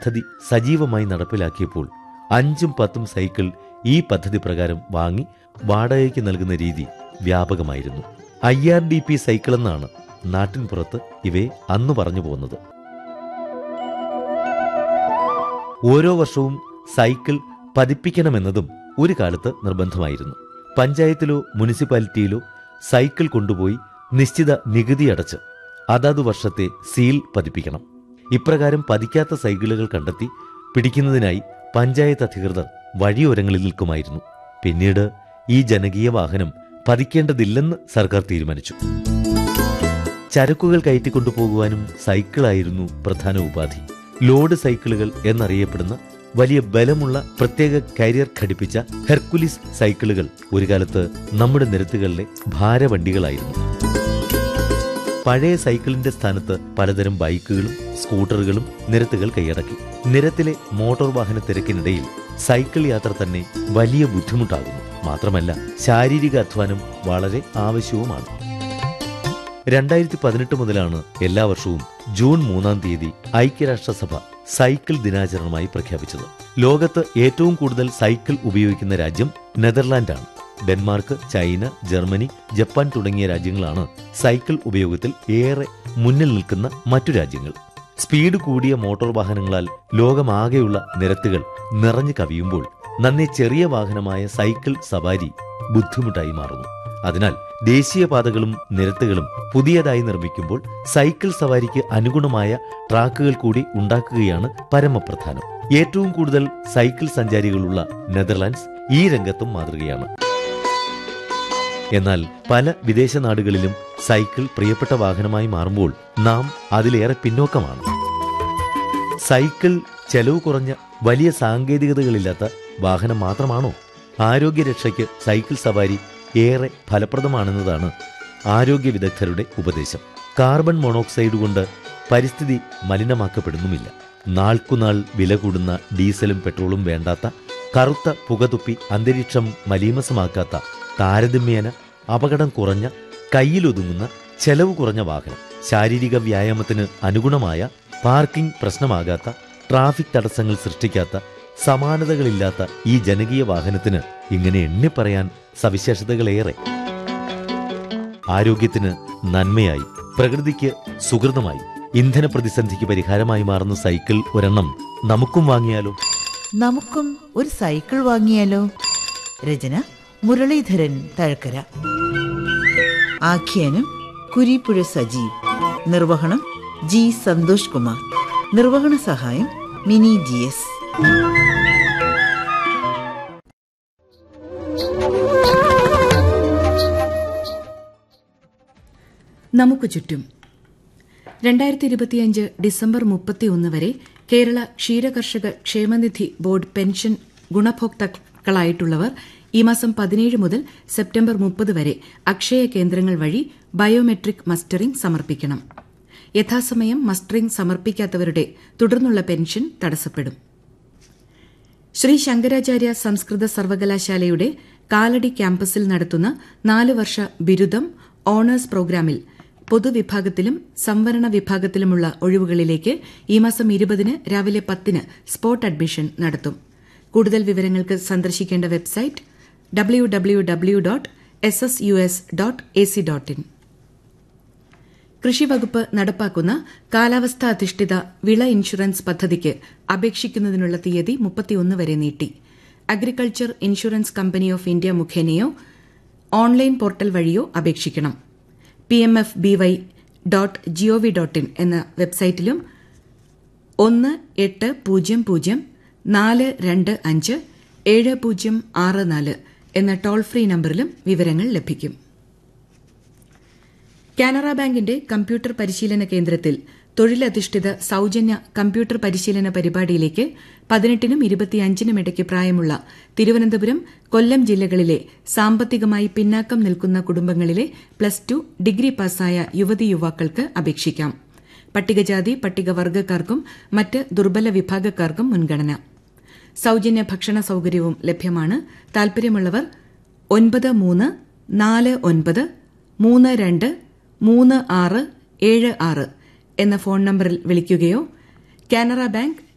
പദ്ധതി സജീവമായി നടപ്പിലാക്കിയപ്പോൾ അഞ്ചും പത്തും സൈക്കിൾ ഈ പദ്ധതി പ്രകാരം വാങ്ങി വാടകയ്ക്ക് നൽകുന്ന രീതി വ്യാപകമായിരുന്നു I R D P cycle എന്നാണ് നാട്ടിൻപുറത്ത് ഇവയെ അന്ന് പറഞ്ഞു പോകുന്നത് ഓരോ വർഷവും സൈക്കിൾ പതിപ്പിക്കണമെന്നതും ഒരു കാലത്ത് നിർബന്ധമായിരുന്നു പഞ്ചായത്തിലോ മുനിസിപ്പാലിറ്റിയിലോ സൈക്കിൾ കൊണ്ടുപോയി നിശ്ചിത നികുതി അടച്ച് അതത് വർഷത്തെ സീൽ പതിപ്പിക്കണം ഇപ്രകാരം പതിക്കാത്ത സൈക്കിളുകൾ കണ്ടെത്തി പിടിക്കുന്നതിനായി പഞ്ചായത്ത് അധികൃതർ വഴിയോരങ്ങളിൽ നിൽക്കുമായിരുന്നു പിന്നീട് ഈ ജനകീയ വാഹനം പതിക്കേണ്ടതില്ലെന്ന് സർക്കാർ തീരുമാനിച്ചു ചരക്കുകൾ കയറ്റിക്കൊണ്ടുപോകുവാനും സൈക്കിളായിരുന്നു പ്രധാന ഉപാധി ലോഡ് സൈക്കിളുകൾ എന്നറിയപ്പെടുന്ന വലിയ ബലമുള്ള പ്രത്യേക കരിയർ ഘടിപ്പിച്ച ഹെർക്കുലിസ് സൈക്കിളുകൾ ഒരു കാലത്ത് നമ്മുടെ നിരത്തുകളിലെ ഭാരവണ്ടികളായിരുന്നു പഴയ സൈക്കിളിന്റെ സ്ഥാനത്ത് പലതരം ബൈക്കുകളും സ്കൂട്ടറുകളും നിരത്തുകൾ കൈയടക്കി നിരത്തിലെ മോട്ടോർ വാഹന തിരക്കിനിടയിൽ സൈക്കിൾ യാത്ര തന്നെ വലിയ ബുദ്ധിമുട്ടാകുന്നു മാത്രമല്ല ശാരീരിക അധ്വാനം വളരെ ആവശ്യവുമാണ് രണ്ടായിരത്തി പതിനെട്ട് മുതലാണ് എല്ലാ വർഷവും ജൂൺ മൂന്നാം തീയതി ഐക്യരാഷ്ട്രസഭ സൈക്കിൾ ദിനാചരണമായി പ്രഖ്യാപിച്ചത് ലോകത്ത് ഏറ്റവും കൂടുതൽ സൈക്കിൾ ഉപയോഗിക്കുന്ന രാജ്യം നെതർലാൻഡാണ് ഡെൻമാർക്ക് ചൈന ജർമ്മനി ജപ്പാൻ തുടങ്ങിയ രാജ്യങ്ങളാണ് സൈക്കിൾ ഉപയോഗത്തിൽ ഏറെ മുന്നിൽ നിൽക്കുന്ന മറ്റു രാജ്യങ്ങൾ സ്പീഡ് കൂടിയ മോട്ടോർ വാഹനങ്ങളാൽ ലോകമാകെയുള്ള നിരത്തുകൾ നിറഞ്ഞു കവിയുമ്പോൾ നന്നേ ചെറിയ വാഹനമായ സൈക്കിൾ സവാരി ബുദ്ധിമുട്ടായി മാറുന്നു അതിനാൽ ദേശീയപാതകളും നിരത്തുകളും പുതിയതായി നിർമ്മിക്കുമ്പോൾ സൈക്കിൾ സവാരിക്ക് അനുഗുണമായ ട്രാക്കുകൾ കൂടി ഉണ്ടാക്കുകയാണ് പരമപ്രധാനം ഏറ്റവും കൂടുതൽ സൈക്കിൾ സഞ്ചാരികളുള്ള നെതർലാൻഡ്സ് ഈ രംഗത്തും മാതൃകയാണ് എന്നാൽ പല വിദേശ നാടുകളിലും സൈക്കിൾ പ്രിയപ്പെട്ട വാഹനമായി മാറുമ്പോൾ നാം അതിലേറെ പിന്നോക്കമാണ് സൈക്കിൾ ചെലവ് കുറഞ്ഞ വലിയ സാങ്കേതികതകളില്ലാത്ത വാഹനം മാത്രമാണോ ആരോഗ്യരക്ഷയ്ക്ക് സൈക്കിൾ സവാരി ഏറെ ഫലപ്രദമാണെന്നതാണ് ആരോഗ്യ വിദഗ്ധരുടെ ഉപദേശം കാർബൺ മോണോക്സൈഡ് കൊണ്ട് പരിസ്ഥിതി മലിനമാക്കപ്പെടുന്നുമില്ല നാൾക്കുനാൾ വില കൂടുന്ന ഡീസലും പെട്രോളും വേണ്ടാത്ത കറുത്ത പുകതുപ്പി അന്തരീക്ഷം മലീമസമാക്കാത്ത താരതമ്യേന അപകടം കുറഞ്ഞ കയ്യിലൊതുങ്ങുന്ന ചെലവ് കുറഞ്ഞ വാഹനം ശാരീരിക വ്യായാമത്തിന് അനുഗുണമായ പാർക്കിംഗ് പ്രശ്നമാകാത്ത ട്രാഫിക് തടസ്സങ്ങൾ സൃഷ്ടിക്കാത്ത സമാനതകളില്ലാത്ത ഈ ജനകീയ വാഹനത്തിന് ഇങ്ങനെ എണ്ണിപ്പറയാൻ സവിശേഷതകളേറെ ആരോഗ്യത്തിന് നന്മയായി പ്രകൃതിക്ക് സുഹൃതമായി ഇന്ധന പ്രതിസന്ധിക്ക് പരിഹാരമായി മാറുന്ന സൈക്കിൾ ഒരെണ്ണം നമുക്കും വാങ്ങിയാലോ നമുക്കും ഒരു സൈക്കിൾ വാങ്ങിയാലോ രചന മുരളീധരൻ തഴക്കര ആഖ്യാനം കുരിപ്പുഴ സജീവ് നിർവഹണം ജി സന്തോഷ് കുമാർ നിർവഹണ സഹായം മിനി ജി എസ് നമുക്ക് ചുറ്റും രണ്ടായിരത്തി ഇരുപത്തിയഞ്ച് ഡിസംബർ മുപ്പത്തിയൊന്ന് വരെ കേരള ക്ഷീരകർഷക ക്ഷേമനിധി ബോർഡ് പെൻഷൻ ഗുണഭോക്താക്കളായിട്ടുള്ളവർ ഈ മാസം പതിനേഴ് മുതൽ സെപ്റ്റംബർ മുപ്പത് വരെ അക്ഷയ കേന്ദ്രങ്ങൾ വഴി ബയോമെട്രിക് മസ്റ്ററിംഗ് സമർപ്പിക്കണം യഥാസമയം മസ്റ്ററിംഗ് സമർപ്പിക്കാത്തവരുടെ തുടർന്നുള്ള പെൻഷൻ തടസ്സപ്പെടും ശ്രീ ശങ്കരാചാര്യ സംസ്കൃത സർവകലാശാലയുടെ കാലടി ക്യാമ്പസിൽ നടത്തുന്ന നാല് വർഷ ബിരുദം ഓണേഴ്സ് പ്രോഗ്രാമിൽ പൊതുവിഭാഗത്തിലും സംവരണ വിഭാഗത്തിലുമുള്ള ഒഴിവുകളിലേക്ക് ഈ മാസം ഇരുപതിന് രാവിലെ പത്തിന് സ്പോട്ട് അഡ്മിഷൻ നടത്തും കൂടുതൽ വിവരങ്ങൾക്ക് സന്ദർശിക്കേണ്ട website W W W dot S S U S dot A C dot in കൃഷിവകുപ്പ് നടപ്പാക്കുന്ന കാലാവസ്ഥാ അധിഷ്ഠിത വിള ഇൻഷുറൻസ് പദ്ധതിക്ക് അപേക്ഷിക്കുന്നതിനുള്ള തീയതി മുപ്പത്തിയൊന്ന് വരെ നീട്ടി agriculture insurance company of India മുഖേനയോ ഓൺലൈൻ പോർട്ടൽ വഴിയോ അപേക്ഷിക്കണം P M F B Y dot G O V dot in എന്ന വെബ്സൈറ്റിലും ഒന്ന് എട്ട് പൂജ്യം പൂജ്യം നാല് രണ്ട് അഞ്ച് ഏഴ് പൂജ്യം ആറ് നാല് എന്ന ടോൾ ഫ്രീ നമ്പറിലും വിവരങ്ങൾ ലഭിക്കും കാനറ ബാങ്കിന്റെ കമ്പ്യൂട്ടർ പരിശീലന കേന്ദ്രത്തിൽ തൊഴിലധിഷ്ഠിത സൌജന്യ കമ്പ്യൂട്ടർ പരിശീലന പരിപാടിയിലേക്ക് പതിനെട്ടിനും ഇരുപത്തിയഞ്ചിനും ഇടയ്ക്ക് പ്രായമുള്ള തിരുവനന്തപുരം കൊല്ലം ജില്ലകളിലെ സാമ്പത്തികമായി പിന്നാക്കം നിൽക്കുന്ന കുടുംബങ്ങളിലെ പ്ലസ് ടു ഡിഗ്രി പാസ്സായ യുവതി യുവാക്കൾക്ക് അപേക്ഷിക്കാം പട്ടികജാതി പട്ടികവർഗ്ഗക്കാർക്കും മറ്റ് ദുർബല വിഭാഗക്കാർക്കും മുൻഗണന സൌജന്യ ഭക്ഷണ സൌകര്യവും ലഭ്യമാണ് താൽപര്യമുള്ളവർ ഒൻപത് മൂന്ന് നാല് ഒൻപത് മൂന്ന് രണ്ട് മൂന്ന് ആറ് ഏഴ് ആറ് എന്ന ഫോൺ നമ്പറിൽ വിളിക്കുകയോ കാനറ ബാങ്ക്